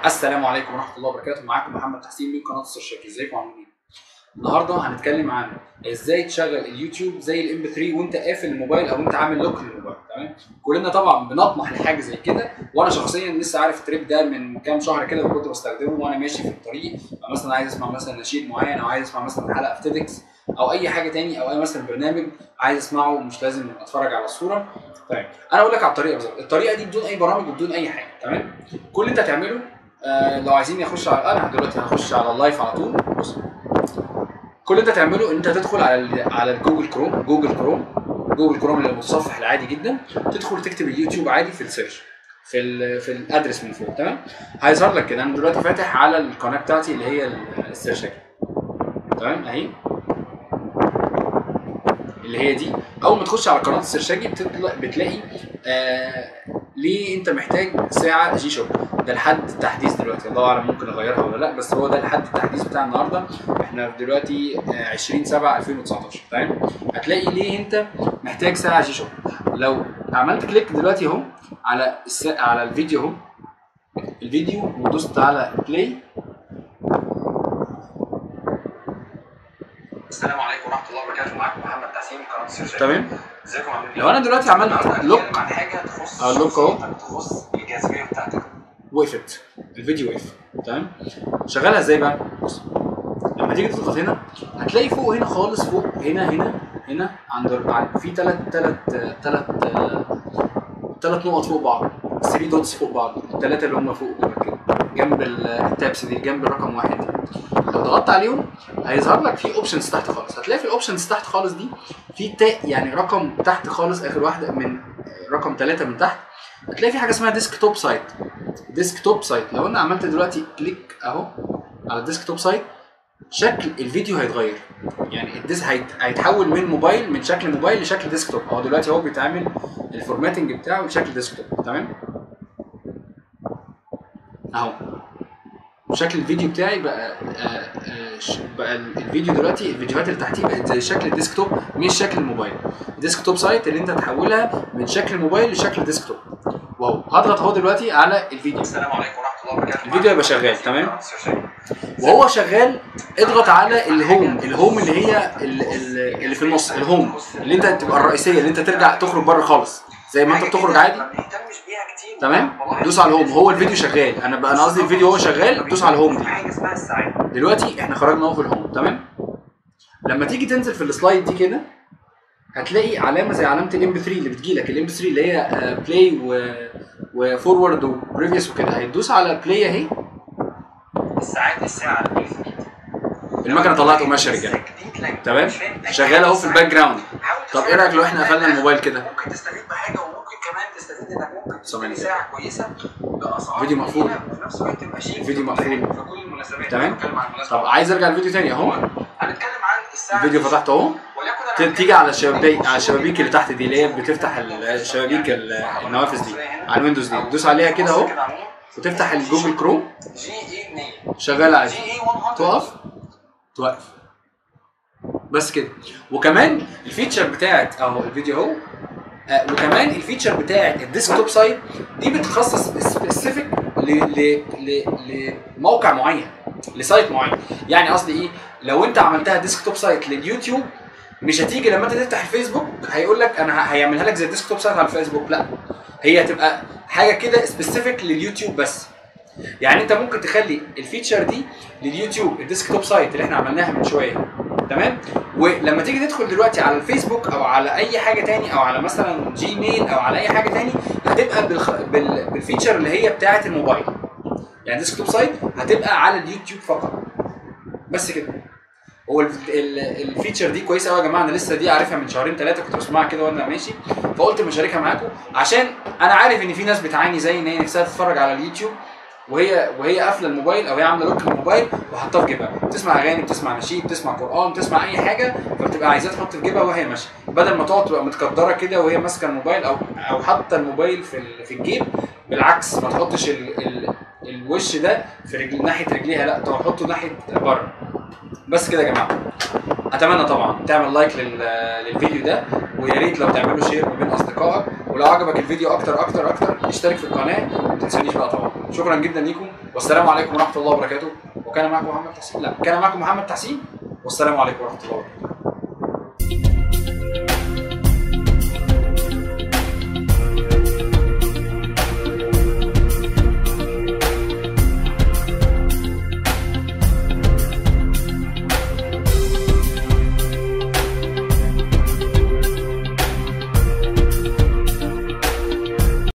السلام عليكم ورحمه الله وبركاته معاكم محمد تحسين من قناه السيرشاكي ازيكم عاملين ايه النهارده هنتكلم عن ازاي تشغل اليوتيوب زي الام بي 3 وانت قافل الموبايل او انت عامل لوك للموبايل تمام كلنا طبعا بنطمح لحاجه زي كده وانا شخصيا لسه عارف التريب ده من كام شهر كده وكنت بستخدمه وانا ماشي في الطريق مثلا عايز اسمع مثلا نشيد معين او عايز اسمع مثلا حلقه في تيدكس او اي حاجه تاني او اي مثلا برنامج عايز اسمعه مش لازم اتفرج على الصوره طيب انا اقول لك على الطريقه بالظبط الطريقه دي بدون اي برامج وبدون اي حاجه تمام كل اللي انت هتعمله آه لو عايزين يخش على انا دلوقتي هخش على اللايف على طول بص كل اللي انت تعمله ان انت تدخل على ال على الجوجل كروم جوجل كروم جوجل كروم اللي المتصفح العادي جدا تدخل تكتب اليوتيوب عادي في السيرش في ال في الادرس من فوق تمام هيظهر لك كده انا دلوقتي فاتح على القناه بتاعتي اللي هي السيرش تمام اهي اللي هي دي اول ما تخش على قناه السرشاجي بتطلع بتلاقي آه ليه انت محتاج ساعه جي شوك ده لحد التحديث دلوقتي الله اعلم ممكن اغيرها ولا لا بس هو ده لحد التحديث بتاع النهارده احنا دلوقتي آه 20 7 2019 تمام هتلاقي ليه انت محتاج ساعه جي شوك لو عملت كليك دلوقتي اهو على الس... على الفيديو اهو الفيديو ودوست على بلاي السلام عليكم ورحمه الله وبركاته معاكم محمد تحسين من قناه السيرش تمام ازيكم عاملين ايه؟ لو انا دلوقتي عملت النهارده لوك هنتكلم عن حاجه تخص اه، لوك اهو. شخصيتك، تخص الجاذبيه بتاعتك وقفت الفيديو وقف تمام شغالها ازاي بقى بص لما تيجي تضغط هنا هتلاقي فوق هنا خالص فوق هنا هنا هنا عند عند- في ثلاث ثلاث ثلاث ثلاث نقط فوق بعض 3 دوتس فوق بعض الثلاثه اللي هم فوق دول كده جنب ال- التابس دي جنب الرقم واحد لو ضغطت عليهم هيظهر لك في اوبشنز تحت خالص هتلاقي في الاوبشنز تحت خالص دي في تاء يعني رقم تحت خالص اخر واحده من رقم ثلاثه من تحت هتلاقي في حاجه اسمها ديسك توب سايت ديسك توب سايت لو انا عملت دلوقتي كليك اهو على الديسك توب سايت شكل الفيديو هيتغير يعني الديسك هيت... هيتحول من موبايل من شكل موبايل لشكل ديسك توب هو دلوقتي هو بيتعمل الفورماتنج بتاعه لشكل ديسك توب تمام اهو شكل الفيديو بتاعي بقى آه آه ش- بقى ال- الفيديو دلوقتي الفيديوهات اللي تحتيه بقت زي شكل الديسك توب مش شكل الموبايل الديسك توب سايت اللي انت تحولها من شكل الموبايل لشكل ديسك توب واو هضغط اهو دلوقتي على الفيديو السلام عليكم ورحمه الله وبركاته الفيديو هيبقى شغال، تمام؟ قناة السيرش. وهو شغال اضغط على الهوم الهوم اللي هي ال- ال- اللي في النص الهوم اللي انت تبقى الرئيسيه اللي انت ترجع تخرج بره خالص زي ما انت حاجة بتخرج كده عادي ما بنهتمش بيها كتير تمام والله دوس على الهوم هو الفيديو شغال انا بقى انا قصدي الفيديو هو شغال دوس على الهوم في دي حاجه اسمها السعاده دلوقتي احنا خرجنا اهو في الهوم تمام لما تيجي تنزل في السلايد دي كده هتلاقي علامه زي علامه الام بي 3 اللي بتجيلك الام بي 3 اللي هي بلاي وفورورد وبريفيوس وكده هتدوس على بلاي اهي السعاده الساعه اللي في ايدك. المكنه طلعت قماشه يا رجاله تمام شغاله اهو في الباك جراوند طب ايه رايك لو احنا قفلنا الموبايل كده ممكن تستفيد بحاجه وممكن كمان تستفيد انك ممكن ثواني تشتري ساعه كويسه باسعار فيديو مقفول. قليلة وفي نفس الوقت تبقى شيك الفيديو مقفول. في كل المناسبات تمام. هنتكلم عن المناسبة. طب عايز ارجع الفيديو تاني اهو هنتكلم عن الساعه الفيديو فتحته اهو وليكن ت- أنا تيجي على الشبابيك على الشبابيك اللي تحت دي اللي هي بتفتح الشبابيك ال- النوافذ دي على الويندوز دي تدوس عليها كده اهو وتفتح الجوجل كروم جي اي 100 شغال عادي جي اي 100 تقف توقف بس كده وكمان الفيتشر بتاعت اهو الفيديو اهو آه وكمان الفيتشر بتاعت الديسك توب سايت دي بتخصص سبيسيفيك لموقع معين لسايت معين يعني قصدي ايه لو انت عملتها ديسك توب سايت لليوتيوب مش هتيجي لما انت تفتح الفيسبوك هيقول لك انا ه- هيعملها لك زي الديسك توب سايت على الفيسبوك لا هي هتبقى حاجه كده سبيسيفيك لليوتيوب بس يعني انت ممكن تخلي الفيتشر دي لليوتيوب الديسك توب سايت اللي احنا عملناها من شويه تمام ولما تيجي تدخل دلوقتي على الفيسبوك او على اي حاجه تاني او على مثلا جيميل او على اي حاجه تاني هتبقى بالخ... بال... بالفيتشر اللي هي بتاعه الموبايل يعني ديسك توب سايت هتبقى على اليوتيوب فقط بس كده هو ال- ال- الفيتشر دي كويسه قوي يا جماعه انا لسه دي عارفها من شهرين ثلاثه كنت بسمعها كده وانا ماشي فقلت ما اشاركها معاكم عشان انا عارف ان في ناس بتعاني زي ان هي نفسها تتفرج على اليوتيوب وهي وهي قافله الموبايل او هي عامله لوك للموبايل وحاطاه في جيبها بتسمع اغاني بتسمع نشيد بتسمع قران بتسمع اي حاجه فبتبقى عايزاه تحط في جيبها وهي ماشيه بدل ما تقعد تبقى متكدره كده وهي ماسكه الموبايل او او حاطه الموبايل في ال- في الجيب بالعكس ما تحطش ال ال الوش ده في رجل ناحيه رجليها لا تحطه ناحيه بره بس كده يا جماعه اتمنى طبعا تعمل لايك لل... للفيديو ده ويا ريت لو تعملوا شير ما بين اصدقائك ولو عجبك الفيديو اكتر اكتر اكتر اشترك في القناه وما تنسانيش بقى طبعا شكرا جدا ليكم والسلام عليكم ورحمه الله وبركاته وكان معكم محمد تحسين لا كان معكم محمد تحسين والسلام عليكم ورحمه الله وبركاته